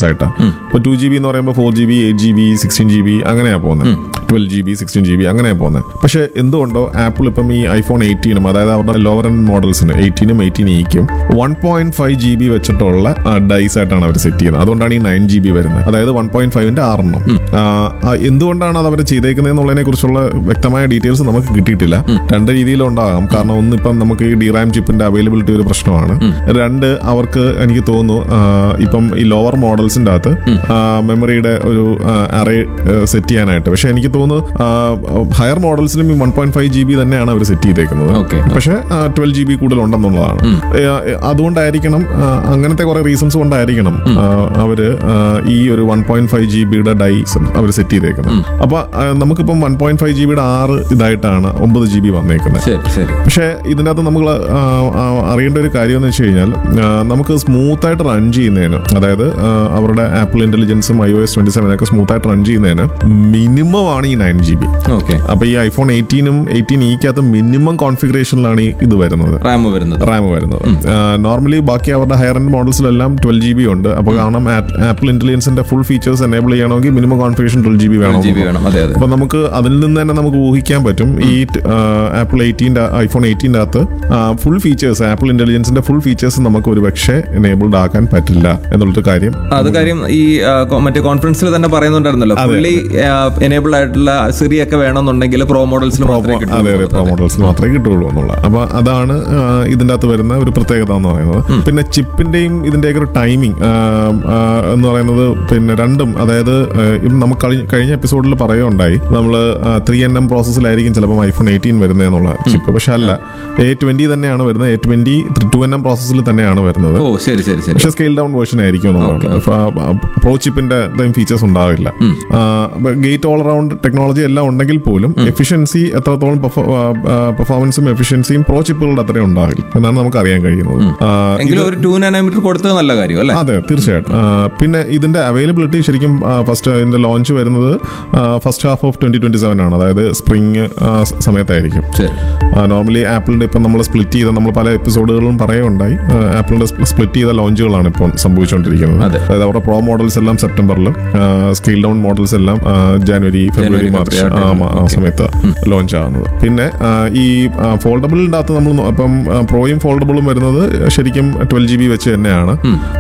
Variance ആയിട്ടാണ് ഇപ്പോൾ to G B എന്ന് പറയുമ്പോൾ four G B eight G B sixteen G B അങ്ങനെയാണ് പോകുന്നത് twelve G B sixteen G B അങ്ങനെയാണ് പോകുന്നത് പക്ഷേ എന്തുകൊണ്ടോ ആപ്പിൾ ഇപ്പം ഈ ഐഫോൺ എയ്റ്റീനും അതായത് അവരുടെ ലോവർ എൻഡ് മോഡൽസിന് എയ്റ്റീനും എയ്റ്റീൻ ഇക്കും one point five G B വെച്ചിട്ടുള്ള ഡൈസ് ആയിട്ടാണ് അവർ സെറ്റ് ചെയ്യുന്നത് അതുകൊണ്ടാണ് ഈ നയൻ ജി ബി വരുന്നത് അതായത് വൺ പോയിന്റ് ഫൈവിന്റെ ആറെണ്ണം ആ, ആ, എന്തുകൊണ്ടാണ് അത് അവർ ചെയ്തേക്കുന്നത് എന്നുള്ളതിനെ കുറിച്ചുള്ള വ്യക്തമായ ഡീറ്റെയിൽസ് നമുക്ക് കിട്ടിയിട്ടില്ല രണ്ട് രീതിയിലുണ്ടാകാം കാരണം ഒന്ന് ഇപ്പം നമുക്ക് ഈ ഡിറാം ചിപ്പിന്റെ അവൈലബിലിറ്റി ഒരു പ്രശ്നമാണ് രണ്ട് അവർക്ക് എനിക്ക് തോന്നുന്നു ആ, ഇപ്പം ഈ ലോവർ മോഡൽസിന്റെ അകത്ത് മെമ്മറിയുടെ ഒരു അറേ സെറ്റ് ചെയ്യാനായിട്ട് പക്ഷെ എനിക്ക് തോന്നുന്നു ഹയർ മോഡൽസിലും ഈ one point five G B തന്നെയാണ് അവർ സെറ്റ് ചെയ്തേക്കുന്നത് Okay. പക്ഷെ ട്വൽവ് ജി ബി കൂടുതൽ ഉണ്ടെന്നുള്ളതാണ് ഏ, ഏ, അതുകൊണ്ടായിരിക്കണം ആ, അങ്ങനത്തെ കുറെ റീസൺസ് കൊണ്ടായിരിക്കണം ആ, അവര് ആ, ഈ ഒരു വൺ പോയിന്റ് ഫൈവ് ജി ബിയുടെ ഡൈസ് അവർ സെറ്റ് ചെയ്തേക്കുന്നത് അപ്പൊ ആ, നമുക്കിപ്പം വൺ പോയിന്റ് ഫൈവ് ജി ബിയുടെ ആറ് ഇതായിട്ടാണ് ഒമ്പത് ജി ബി വന്നേക്കുന്നത് ശരി ശരി പക്ഷേ ഇതിനകത്ത് നമ്മൾ അറിയേണ്ട ഒരു കാര്യം എന്ന് വെച്ച് കഴിഞ്ഞാൽ ആ, നമുക്ക് സ്മൂത്ത് ആയിട്ട് റൺ ചെയ്യുന്നതിന് അതായത് ആ, അവരുടെ ആപ്പിൾ ഇന്റലിജൻസും I O S twenty seven ഒക്കെ സ്മൂത്ത് ആയിട്ട് റൺ ചെയ്യുന്നതിന് മിനിമം ആണ് ഈ നയൻ ജി ബി ഓക്കെ അപ്പൊ ഈ ഐഫോൺ എയ്റ്റീനും എയ്റ്റീൻ ഇക്കകത്ത് മിനിമം കോൺഫിഗറേഷനിലാണ് ഈ ഇത് വരുന്നത് റാം വരുന്നത് റാം വരുന്നത് നോർമലി ബാക്കി അവരുടെ ഹയർ എൻഡ് മോഡൽസിലെല്ലാം ട്വൽവ് ജി ബി ഉണ്ട് അപ്പോൾ കാരണം ആപ്പിൾ ഇന്റലിജൻസിന്റെ ഫുൾ ഫീച്ചേഴ്സ് എനേബിൾ ചെയ്യണമെങ്കിൽ minimum configuration twelve G B വേണം ജി ബി വേണം അതെ അതെ അപ്പൊ നമുക്ക് അതിൽ നിന്ന് തന്നെ നമുക്ക് ഊഹിക്കാൻ പറ്റും ഈ ആപ്പിൾ എയ്റ്റീൻ്റെ ഐഫോൺ എയ്റ്റീൻ്റെ അകത്ത് ഫുൾ ഫീച്ചേഴ്സ് ആപ്പിൾ ഇന്റലിജൻസിന്റെ ഫുൾ ഫീച്ചേഴ്സ് നമുക്ക് ഒരു പക്ഷേ എനേബിൾഡ് ആക്കാൻ പറ്റില്ല എന്നുള്ളൊരു കാര്യം അത് കാര്യം ഈ ആ, കൊ- മറ്റേ കോൺഫറൻസിൽ തന്നെ പറയുന്നുണ്ടായിരുന്നല്ലോ ഫുള്ളി എനേബിൾ ആയിട്ടുള്ള സിറി ഒക്കെ വേണമെന്നുണ്ടെങ്കിൽ പ്രോ മോഡൽസിൽ മാത്രമേ അതെ അതെ കിട്ടൂ പ്രോ മോഡൽസിൽ മാത്രമേ കിട്ടുള്ളൂ എന്നുള്ള അപ്പൊ അതാണ് ആ, ഇതിന്റെ അകത്ത് വരുന്ന ഒരു പ്രത്യേകത എന്ന് പറയുന്നത് പിന്നെ ചിപ്പിന്റെയും ഇതിന്റെയൊക്കെ ഒരു ടൈമിംഗ് എന്ന് പറയുന്നത് പിന്നെ രണ്ടും അതായത് ആ, ഇപ്പം നമുക്ക് കഴിഞ്ഞ- കഴിഞ്ഞ എപ്പിസോഡിൽ പറയുകയുണ്ടായി നമ്മൾ ത്രീ എൻ എം പ്രോസസ്സിലായിരിക്കും ചിലപ്പോൾ ഐഫോൺ എയ്റ്റീൻ വരുന്നതെന്നുള്ള ചിപ്പ് പക്ഷെ അല്ല എ ട്വന്റി തന്നെയാണ് വരുന്നത് A twenty two N M പ്രോസസ്സിൽ തന്നെയാണ് വരുന്നത് ഓ ശരി ശരി ശരി പക്ഷെ സ്കെയിൽ ഡൗൺ വേർഷൻ ആയിരിക്കും എന്നുള്ളതാണ് പ്രോ ചിപ്പിന്റെ ഫീച്ചേഴ്സ് ഉണ്ടാവില്ല ഗേറ്റ് ഓൾ അറൌണ്ട് ടെക്നോളജി എല്ലാം ഉണ്ടെങ്കിൽ പോലും എഫിഷ്യൻസി എത്രത്തോളം പെർഫോമൻസും എഫിഷ്യൻസിയും പ്രോ ചിപ്പുകളുടെ അത്രയും ഉണ്ടാവില്ല എന്നാണ് നമുക്ക് അറിയാൻ കഴിയുന്നത് ആ, എങ്കിലും ഒരു ടൂ നാനോമീറ്റർ കൊടുത്തത് നല്ല കാര്യം അല്ലേ അതെ തീർച്ചയായിട്ടും ആ, പിന്നെ ഇതിന്റെ അവൈലബിലിറ്റി ശരിക്കും ഫസ്റ്റ് ഇതിന്റെ ലോഞ്ച് വരുന്നത് first half of twenty twenty seven ആണ് അതായത് സ്പ്രിങ് സമയത്തായിരിക്കും ശരി നോർമലി ആപ്പിളിന്റെ ഇപ്പം നമ്മൾ സ്പ്ലിറ്റ് ചെയ്ത നമ്മൾ പല എപ്പിസോഡുകളും പറയുണ്ടായി ആപ്പിളിന്റെ സ്പ്ലിറ്റ് ചെയ്ത ലോഞ്ചുകളാണ് ഇപ്പോൾ സംഭവിച്ചുകൊണ്ടിരിക്കുന്നത് അതെ. അതായത് അവരുടെ പ്രോ മോഡൽസ് എല്ലാം സെപ്റ്റംബറിൽ സ്കെയിൽ ഡൗൺ മോഡൽസ് എല്ലാം ആ, ജനുവരി ഫെബ്രുവരി ജനുവരി, മാർച്ച് ഫെബ്രുവരി ആ മ- ആ സമയത്ത് ലോഞ്ച് ആകുന്നത് പിന്നെ ആ, ഈ ഫോൾഡബിളിൻ്റെ അകത്ത് നമ്മൾ നോ- ഇപ്പം പ്രോയും ഫോൾഡബിളും വരുന്നത് ശരിക്കും ട്വൽവ് ജി ബി വെച്ച് തന്നെയാണ്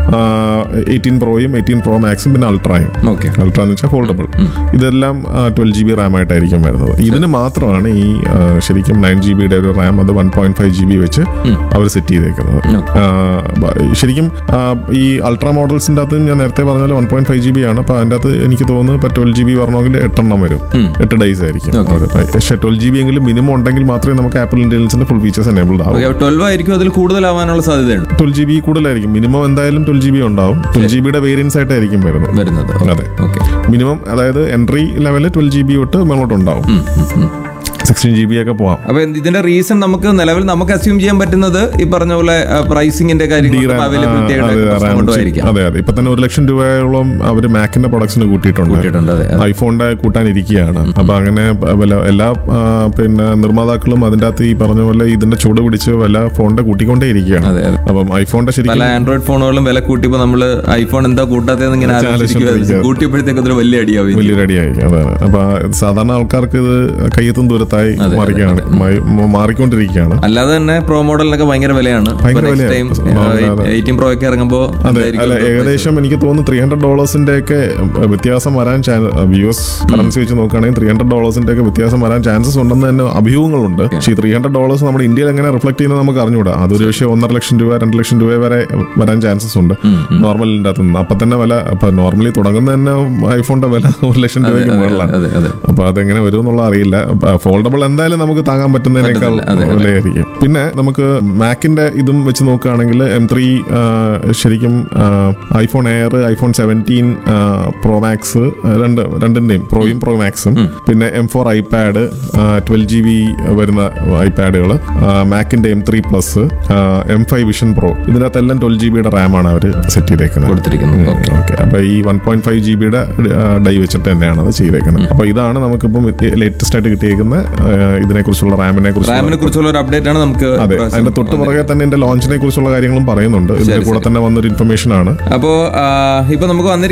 എയ്റ്റീൻ പ്രോയും എയ്റ്റീൻ പ്രോ മാക്സും പിന്നെ അൾട്രായും ഓക്കെ അൾട്ര എന്ന് വെച്ചാൽ ഫോൾഡബിൾ ഇതെല്ലാം ട്വൽവ് ജി ബി റാം ആയിട്ടായിരിക്കും വരുന്നത് ഇതിന് മാത്രമാണ് ഈ ആ, ശരിക്കും നയൻ ജി ബിയുടെ ഒരു റാം അത് one point five G B വെച്ച് അവർ സെറ്റ് ചെയ്തേക്കുന്നത് ആ, ബ- ശരിക്കും ആ, ഈ അൾട്രാ മോഡൽസിന്റെ അകത്ത് ഞാൻ നേരത്തെ പറഞ്ഞ പോലെ one point five G B ആണ് അപ്പൊ അതിന്റെ അകത്ത് എനിക്ക് തോന്നുന്നു ഇപ്പൊ ട്വൽവ് ജി ബി വരണമെങ്കിൽ എട്ടെണ്ണം വരും എട്ട് ഡേയ്സ് ആയിരിക്കും അവിടെ. പക്ഷേ ട്വൽവ് ജി ബി എങ്കിലും മിനിമം ഉണ്ടെങ്കിൽ മാത്രമേ നമുക്ക് ആപ്പിൾ ഇന്റലിജൻസിന്റെ ഫുൾ ഫീച്ചേഴ്സ് എനേബിൾഡ് ആവും ട്വൽവ് ആയിരിക്കും അതിൽ കൂടുതലാവാനുള്ള സാധ്യതയുണ്ട് ട്വൽവ് ജി ബി കൂടുതലായിരിക്കും മിനിമം എന്തായാലും ട്വൽവ് ജി ബി ഉണ്ടാവും ട്വൽവ് ജി ബിയുടെ വേരിയൻസ് ആയിട്ടായിരിക്കും വരുന്നത് വരുന്നത് അതെ ഓക്കെ മിനിമം അതായത് entry level twelve G B തൊട്ട് മുന്നോട്ട് ഉണ്ടാവും സിക്സ്റ്റീൻ ജി ബി ഒക്കെ പോവാം അപ്പൊ എന്ത് ഇതിന്റെ റീസൺ നമുക്ക് നിലവിൽ നമുക്ക് അസ്യൂം ചെയ്യാൻ പറ്റുന്നത് ഈ പറഞ്ഞ പോലെ പ്രൈസിംഗിന്റെ കാര്യങ്ങൾ DRAM, അവൈലബിലിറ്റി ആ, അതെ, RAM കൊണ്ടുമായിരിക്കാം അതെ അതെ ഇപ്പൊ തന്നെ ഒരു ലക്ഷം രൂപയോളം അവര് മാക്കിന്റെ പ്രൊഡക്ട്സിന് കൂട്ടിയിട്ടുണ്ട് കൂട്ടിയിട്ടുണ്ട്, അതെ, അതെ. ഐഫോണിന്റെ കൂട്ടാനിരിക്കുകയാണ് അപ്പൊ അങ്ങനെ വല്ല- എല്ലാ ആ, പിന്നെ നിർമ്മാതാക്കളും അതിന്റെ അകത്ത് ഈ പറഞ്ഞ പോലെ ഇതിന്റെ ചൂട് പിടിച്ച് വല്ല ഫോണിന്റെ കൂട്ടിക്കൊണ്ടേ ഇരിക്കുകയാണ് അതെ, അതെ. അപ്പം ഐഫോണിന്റെ ശരിക്കും പല ആൻഡ്രോയിഡ് ഫോണുകളും വില കൂട്ടിയപ്പോ നമ്മള് ഐഫോൺ എന്താ കൂട്ടാത്തതെന്ന് ഇങ്ങനെ ആലോചിച്ചിരിക്കുവായിരുന്നു. കൂട്ടിയപ്പോഴത്തേക്ക് അതൊരു വലിയ അടിയാവും വലിയ റെഡിയായി അതാണ് അപ്പൊ സാധാരണ ആൾക്കാർക്ക് ഇത് കയ്യെത്തും ദൂരത്തായി മാറിക്കാണ് മാ- മാറിക്കൊണ്ടിരിക്കുകയാണ് അല്ലാതെ തന്നെ പ്രോ മോഡലിനൊക്കെ ഭയങ്കര വിലയാണ് ഭയങ്കര നെക്സ്റ്റ് വിലയാണ്. ടൈം അതെ, അതെ. എയ്റ്റീൻ പ്രോ ഒക്കെ ഇറങ്ങുമ്പോ അതെ എന്തായിരിക്കും അല്ല ഒരു ഏകദേശം എനിക്ക് തോന്നുന്നു ത്രീ ഹൺഡ്രഡ് ഡോളേഴ്സിന്റെ ഒക്കെ വ്യത്യാസം വരാൻ യു എസ് കറൻസി വെച്ച് നോക്കുകയാണെങ്കിൽ ത്രീ ഹൺഡ്രഡ് ഡോളേഴ്സിന്റെ ഒക്കെ വ്യത്യാസം വരാൻ ചാൻസസ് ഉണ്ടെന്ന് തന്നെ അഭ്യൂഹങ്ങളുണ്ട് പക്ഷേ ഈ ത്രീ ഹൺഡ്രഡ് ഡോളേഴ്സ് നമ്മുടെ ഇന്ത്യയിൽ എങ്ങനെ റിഫ്ലക്ട് ചെയ്യുന്നത് നമുക്ക് അറിഞ്ഞുകൂടാ അതൊരു പക്ഷേ ഒന്നര ലക്ഷം രൂപ രണ്ട് ലക്ഷം രൂപ വരെ വരാൻ ചാൻസസ് ഉണ്ട് നോർമലിന്റെ അകത്ത് നിന്ന് അപ്പൊ തന്നെ വില അപ്പൊ നോർമലി തുടങ്ങുന്ന തന്നെ ഐഫോണിന്റെ വില ഒരു ലക്ഷം രൂപയ്ക്ക് മുകളിലാണ് അതെ അതെ അപ്പൊ അതെങ്ങനെ വരും എന്നുള്ള അറിയില്ല ഫോൾഡബിൾ എന്തായാലും നമുക്ക് താങ്ങാൻ പറ്റുന്നതിനേക്കാൾ വിലയായിരിക്കും പിന്നെ നമുക്ക് മാക്കിന്റെ ഇതും വെച്ച് നോക്കുകയാണെങ്കിൽ എം ത്രീ ശരിക്കും iPhone Air iPhone seventeen pro max രണ്ട് രണ്ടിന്റെയും പ്രോയും പ്രോ മാക്സും പിന്നെ M four iPad twelve G B വരുന്ന ഐപാഡുകൾ മാക്കിന്റെ M three plus M five vision pro ഇതിനകത്തെല്ലാം ട്വൽവ് ജി ബിയുടെ റാമാണ് അവർ സെറ്റ് ചെയ്തേക്കുന്നത് കൊടുത്തിരിക്കുന്നു ഓക്കെ ഓക്കെ അപ്പൊ ഈ വൺ പോയിന്റ് ഫൈവ് ജി ബിയുടെ ഡൈ വെച്ചിട്ട് തന്നെയാണ് അത് ചെയ്തേക്കുന്നത് അപ്പൊ ഇതാണ് നമുക്കിപ്പം ലേറ്റസ്റ്റ് ആയിട്ട് കിട്ടിയേക്കുന്ന ഇതിനെ കുറിച്ചുള്ള റാമിനെ കുറിച്ച് റാമിനെ കുറിച്ചുള്ള ഒരു അപ്ഡേറ്റ് ആണ് നമുക്ക് അതെ അതിന്റെ തൊട്ട് പുറകെ തന്നെ ഇതിന്റെ ലോഞ്ചിനെ കുറിച്ചുള്ള കാര്യങ്ങളും പറയുന്നുണ്ട് ഇതിന്റെ കൂടെ തന്നെ വന്നൊരു ഇൻഫർമേഷൻ ആണ് അപ്പോ ആ, ഇപ്പൊ നമുക്ക് വന്നിരിക്കുന്ന